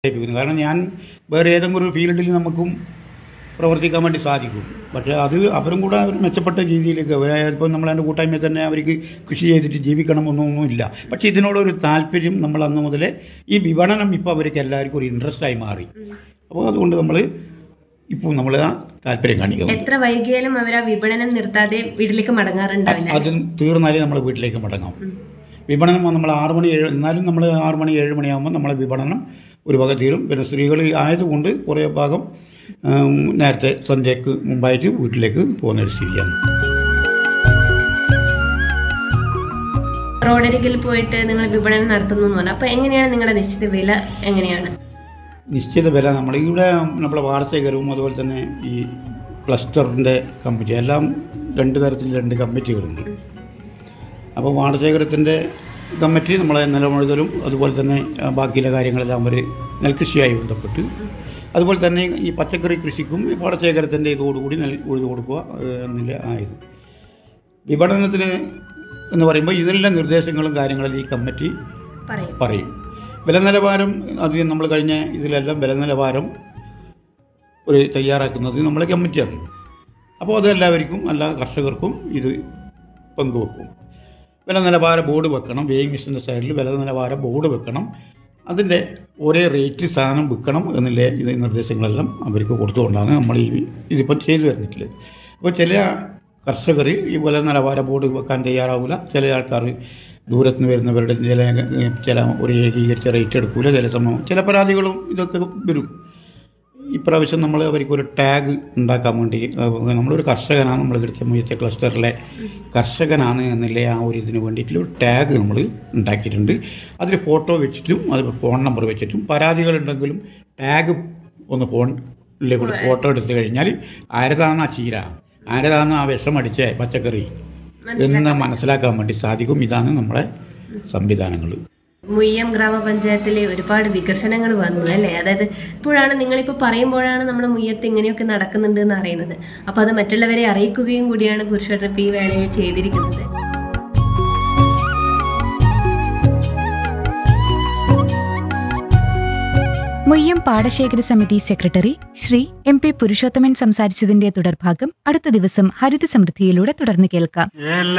പ്രോത്സാഹിപ്പിക്കുന്നു കാരണം ഞാൻ വേറെ ഏതെങ്കിലും ഒരു ഫീൽഡിൽ നമുക്കും പ്രവർത്തിക്കാൻ വേണ്ടി സാധിക്കും പക്ഷേ അത് അവരും കൂടെ ഒരു മെച്ചപ്പെട്ട രീതിയിലേക്ക് ഇപ്പോൾ നമ്മൾ എൻ്റെ കൂട്ടായ്മയിൽ തന്നെ അവർക്ക് കൃഷി ചെയ്തിട്ട് ജീവിക്കണം എന്നൊന്നുമില്ല പക്ഷേ ഇതിനോടൊരു താല്പര്യം നമ്മൾ അന്ന് മുതലേ ഈ വിപണനം ഇപ്പോൾ അവർക്ക് എല്ലാവർക്കും ഒരു ഇൻട്രസ്റ്റ് ആയി മാറി അപ്പോൾ അതുകൊണ്ട് നമ്മൾ ഇപ്പോൾ നമ്മൾ ആ താല്പര്യം കാണിക്കുന്നു എത്ര വൈകിയാലും അവർ ആ വിപണനം നിർത്താതെ വീട്ടിലേക്ക് മടങ്ങാറുണ്ടാവില്ല അത് തീർന്നാലേ നമ്മൾ വീട്ടിലേക്ക് മടങ്ങാം വിപണനം നമ്മൾ ആറ് മണി ഏഴ് എന്നാലും നമ്മൾ ആറ് മണി ഏഴ് മണിയാകുമ്പോൾ നമ്മളെ വിപണനം ഒരു വക തീരും പിന്നെ സ്ത്രീകൾ ആയതുകൊണ്ട് കുറേ ഭാഗം ഉം, നേരത്തെ സന്ധ്യക്ക് മുമ്പായിട്ട് വീട്ടിലേക്ക് പോകുന്ന ഒരു സ്ഥിതിയാണ് റോഡരികിൽ പോയിട്ട് നിങ്ങൾ വിപണനം നടത്തുന്നു എന്ന് പറഞ്ഞു അപ്പൊ എങ്ങനെയാണ് നിങ്ങളുടെ നിശ്ചിത വില എങ്ങനെയാണ് നിശ്ചിത വില നമ്മൾ ഇവിടെ നമ്മളെ വാർത്തകരവും അതുപോലെ തന്നെ ഈ ക്ലസ്റ്ററിൻ്റെ കമ്മിറ്റി എല്ലാം രണ്ട് തരത്തിൽ രണ്ട് കമ്മിറ്റികളുണ്ട് അപ്പോൾ വാർത്തകരത്തിൻ്റെ കമ്മിറ്റി നമ്മളെ നിലമുഴുതലും അതുപോലെ തന്നെ ആ, ബാക്കിയുള്ള കാര്യങ്ങളെല്ലാം അവർ നെൽകൃഷിയായി ബന്ധപ്പെട്ട് അതുപോലെ തന്നെ ഈ പച്ചക്കറി കൃഷിക്കും ഈ പാടശേഖരത്തിൻ്റെ ഇതോടുകൂടി നെൽ ഉഴുതു കൊടുക്കുക ഏഹ്, എന്നില്ല ആയത് വിപണനത്തിന് എന്ന് പറയുമ്പോൾ ഇതിലെല്ലാം നിർദ്ദേശങ്ങളും കാര്യങ്ങളും ഈ കമ്മിറ്റി പറയും പറയും വില നിലവാരം അത് നമ്മൾ കഴിഞ്ഞ ഇതിലെല്ലാം വില നിലവാരം ഒരു തയ്യാറാക്കുന്നത് നമ്മളെ കമ്മിറ്റിയാണ് അപ്പോൾ അത് എല്ലാവർക്കും എല്ലാ കർഷകർക്കും ഇത് പങ്കുവെക്കും വില നിലവാര ബോർഡ് വെക്കണം വേയിങ് മെഷീൻ്റെ സൈഡിൽ വില നിലവാര ബോർഡ് വെക്കണം അതിൻ്റെ ഒരേ റേറ്റ് സാധനം വിൽക്കണം എന്നുള്ള ഇത് നിർദ്ദേശങ്ങളെല്ലാം അവർക്ക് കൊടുത്തുകൊണ്ടാണ് നമ്മൾ ഈ ഇതിപ്പം ചെയ്തു വരുന്നിട്ടുള്ളത് അപ്പോൾ ചില കർഷകർ ഈ വില നിലവാര ബോർഡ് വെക്കാൻ തയ്യാറാവില്ല ചില ആൾക്കാർ ദൂരത്ത് നിന്ന് വരുന്നവരുടെ ചില ചില ഒരു ഏകീകരിച്ച റേറ്റ് എടുക്കൂല ചില സമയം ചില പരാതികളും ഇതൊക്കെ വരും ഇപ്രാവശ്യം നമ്മൾ അവർക്ക് ഒരു ടാഗ് ഉണ്ടാക്കാൻ വേണ്ടി അഹ് നമ്മളൊരു കർഷകനാണ് നമ്മൾ കിടച്ച മുയത്തെ ക്ലസ്റ്ററിലെ കർഷകനാണ് എന്നുള്ള ആ ഒരു ഇതിന് വേണ്ടിയിട്ടുള്ള ഒരു ടാഗ് നമ്മൾ ഉണ്ടാക്കിയിട്ടുണ്ട് അതിൽ ഫോട്ടോ വെച്ചിട്ടും അത് ഫോൺ നമ്പർ വെച്ചിട്ടും പരാതികളുണ്ടെങ്കിലും ടാഗ് ഒന്ന് ഫോണിലെ കൂടി ഫോട്ടോ എടുത്തു കഴിഞ്ഞാൽ ആരതാണ് ആ ചീര ആരതാണ് ആ വിഷം അടിച്ച പച്ചക്കറി എന്ന് മനസ്സിലാക്കാൻ വേണ്ടി സാധിക്കും ഇതാണ് നമ്മളെ സംവിധാനങ്ങൾ മുയ്യം ഗ്രാമപഞ്ചായത്തിലെ ഒരുപാട് വികസനങ്ങൾ വന്നു അല്ലേ അതായത് ഇപ്പോഴാണ് നിങ്ങളിപ്പോൾ പറയുമ്പോഴാണ് നമ്മുടെ മുയ്യത്ത് ഇങ്ങനെയൊക്കെ നടക്കുന്നുണ്ട് എന്ന് അറിയുന്നത് അപ്പോൾ അത് മറ്റുള്ളവരെ അറിയിക്കുകയും കൂടിയാണ് പുരുഷോട്ടം ഈ വേളയിൽ ചെയ്തിരിക്കുന്നത് മുയ്യം പാടശേഖര സമിതി secretary Shri M P Purushothaman സംസാരിച്ചതിന്റെ തുടർഭാഗം അടുത്ത ദിവസം ഹരിത സമൃദ്ധിയിലൂടെ തുടർന്ന് കേൾക്കാം എല്ലാ